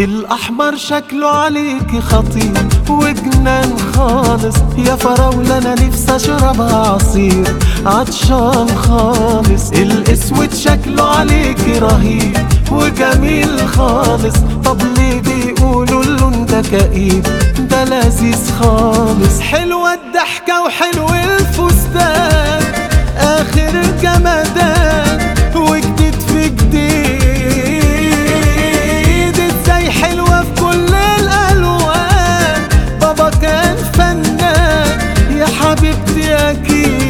الأحمر شكله عليكي خطير وجنان خالص يا فراولة أنا نفسي أشربها عصير عطشان خالص الأسود شكله عليكي رهيب وجميل خالص طب ليه بيقولوا اللون ده كئيب ده لذيذ خالص حلوة الضحكة وحلو الفستان آخر جمدان وجديد في جديد ازاي حلوة في كل الألوان بابا كان فنان يا حبيبتي أكيد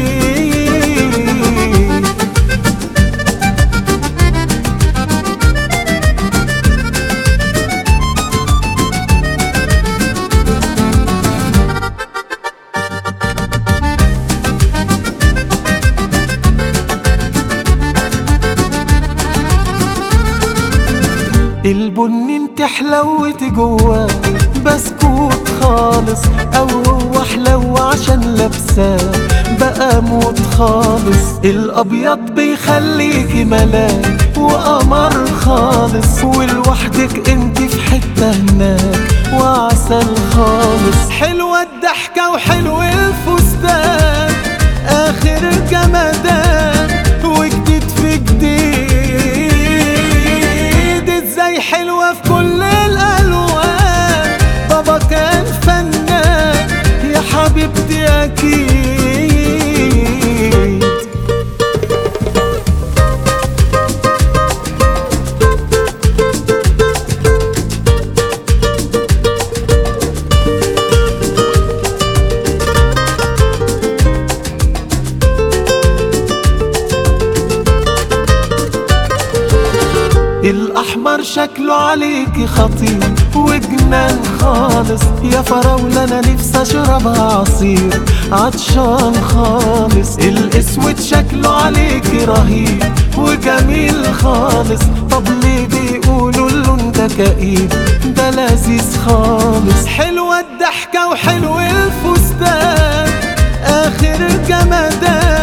البني انت حلوتي جواه بسكوت خالص او هو حلو عشان لابساه بقى موت خالص الابيض بيخليكي ملاك وقمر خالص ولوحدك انت في حته هناك وعسل خالص حلوه الضحكه وحلو الفستان اخر جمدان وجديد في جديد ازاي حلوة في كل الألوان بابا كان فنان يا حبيبتي أكيد الأحمر شكله عليكي خطير وجنان خالص يا فراولة أنا نفسي أشربها عصير عطشان خالص الأسود شكله عليكي رهيب وجميل خالص طب ليه بيقولوا اللون ده كئيب ده لذيذ خالص حلوة الضحكة وحلو الفستان آخر جمدان